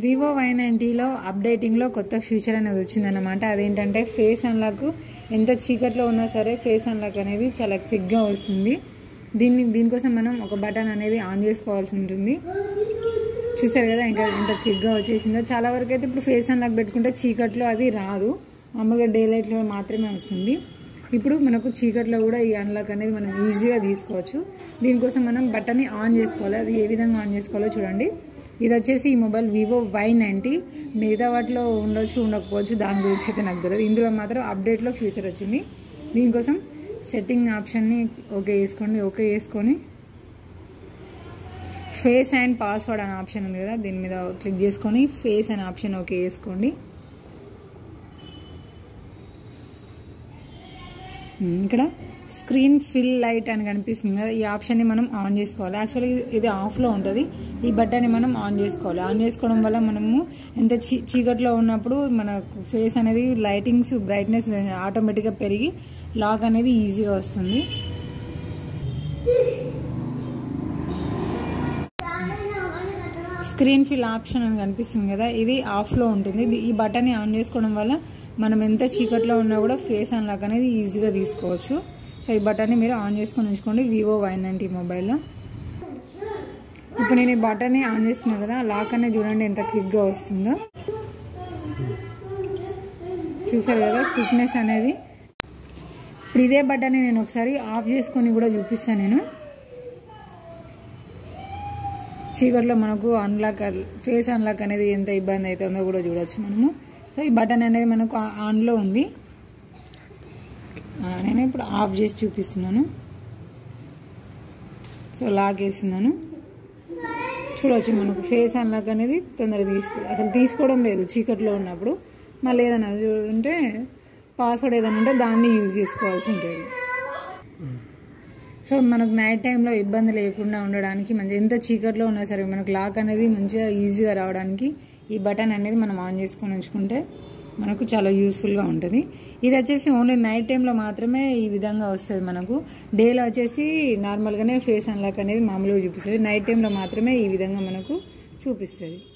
Vivo Y నైంటీలో అప్డేటింగ్లో కొత్త future అనేది వచ్చిందన్నమాట అదేంటంటే ఫేస్ అన్లాక్ ఎంత చీకట్లో ఉన్నా సరే ఫేస్ అన్లాక్ అనేది చాలా క్విక్గా వస్తుంది దీన్ని దీనికోసం మనం ఒక బటన్ అనేది ఆన్ చేసుకోవాల్సి ఉంటుంది చూసారు కదా ఇంకా ఎంత క్విక్గా వచ్చేసిందో చాలా వరకు అయితే ఇప్పుడు ఫేస్ అన్లాక్ పెట్టుకుంటే చీకట్లో అది రాదు మామూలుగా డే లైట్లో మాత్రమే వస్తుంది ఇప్పుడు మనకు చీకట్లో కూడా ఈ అన్లాక్ అనేది మనం ఈజీగా తీసుకోవచ్చు దీనికోసం మనం బటన్ని ఆన్ చేసుకోవాలి అది ఏ విధంగా ఆన్ చేసుకోవాలో చూడండి ఇది వచ్చేసి ఈ మొబైల్ వివో వై నైంటీ మిగతా వాటిలో ఉండొచ్చు ఉండకపోవచ్చు దాని గురించి అయితే నాకు తెలియదు ఇందులో మాత్రం అప్డేట్లో ఫ్యూచర్ వచ్చింది దీనికోసం సెట్టింగ్ ఆప్షన్ని ఓకే వేసుకోండి ఓకే వేసుకొని ఫేస్ అండ్ పాస్వర్డ్ అనే ఆప్షన్ ఉంది కదా దీని మీద క్లిక్ చేసుకొని ఫేస్ అనే ఆప్షన్ ఓకే వేసుకోండి ఇక్కడ స్క్రీన్ ఫిల్ లైట్ అని కనిపిస్తుంది కదా ఈ ఆప్షన్ని మనం ఆన్ చేసుకోవాలి యాక్చువల్లీ ఇది ఆఫ్లో ఉంటుంది ఈ బటన్ని మనం ఆన్ చేసుకోవాలి ఆన్ చేసుకోవడం వల్ల మనము ఎంత చీ చీకట్లో ఉన్నప్పుడు మన ఫేస్ అనేది లైటింగ్స్ బ్రైట్నెస్ ఆటోమేటిక్గా పెరిగి లాక్ అనేది ఈజీగా వస్తుంది స్క్రీన్ ఫిల్ ఆప్షన్ అని కనిపిస్తుంది కదా ఇది ఆఫ్లో ఉంటుంది ఈ బటన్ని ఆన్ చేసుకోవడం వల్ల మనం ఎంత చీకట్లో ఉన్నా కూడా ఫేస్ అన్లాక్ అనేది ఈజీగా తీసుకోవచ్చు సో ఈ బటన్ని మీరు ఆన్ చేసుకొని ఉంచుకోండి వివో వై నైంటీ మొబైల్లో ఇప్పుడు నేను ఈ బటన్ని ఆన్ చేస్తున్నా కదా లాక్ అనేది చూడండి ఎంత క్విక్గా వస్తుందో చూసారు కదా క్విక్నెస్ అనేది ఇప్పుడు ఇదే బటన్ని నేను ఒకసారి ఆఫ్ చేసుకొని కూడా చూపిస్తాను నేను చీకట్లో మనకు అన్లాక్ ఫేస్ అన్లాక్ అనేది ఎంత ఇబ్బంది అవుతుందో కూడా చూడొచ్చు మనము సో ఈ బటన్ అనేది మనకు ఆన్లో ఉంది నేను ఇప్పుడు ఆఫ్ చేసి చూపిస్తున్నాను సో లాక్ వేస్తున్నాను చూడవచ్చు మనకు ఫేస్ అన్లాక్ అనేది తొందరగా తీసుకో అసలు తీసుకోవడం లేదు చీకట్లో ఉన్నప్పుడు మళ్ళీ ఏదైనా ఉంటే పాస్వర్డ్ ఏదైనా ఉంటే దాన్ని యూజ్ చేసుకోవాల్సి ఉంటుంది సో మనకు నైట్ టైంలో ఇబ్బంది లేకుండా ఉండడానికి మంచి ఎంత చీకట్లో ఉన్నా సరే మనకు లాక్ అనేది మంచిగా ఈజీగా రావడానికి ఈ బటన్ అనేది మనం ఆన్ చేసుకొని ఉంచుకుంటే మనకు చాలా యూస్ఫుల్గా ఉంటుంది ఇది వచ్చేసి ఓన్లీ నైట్ టైంలో మాత్రమే ఈ విధంగా వస్తుంది మనకు డేలో వచ్చేసి నార్మల్గానే ఫేస్ అన్లాక్ అనేది మామూలుగా చూపిస్తుంది నైట్ టైంలో మాత్రమే ఈ విధంగా మనకు చూపిస్తుంది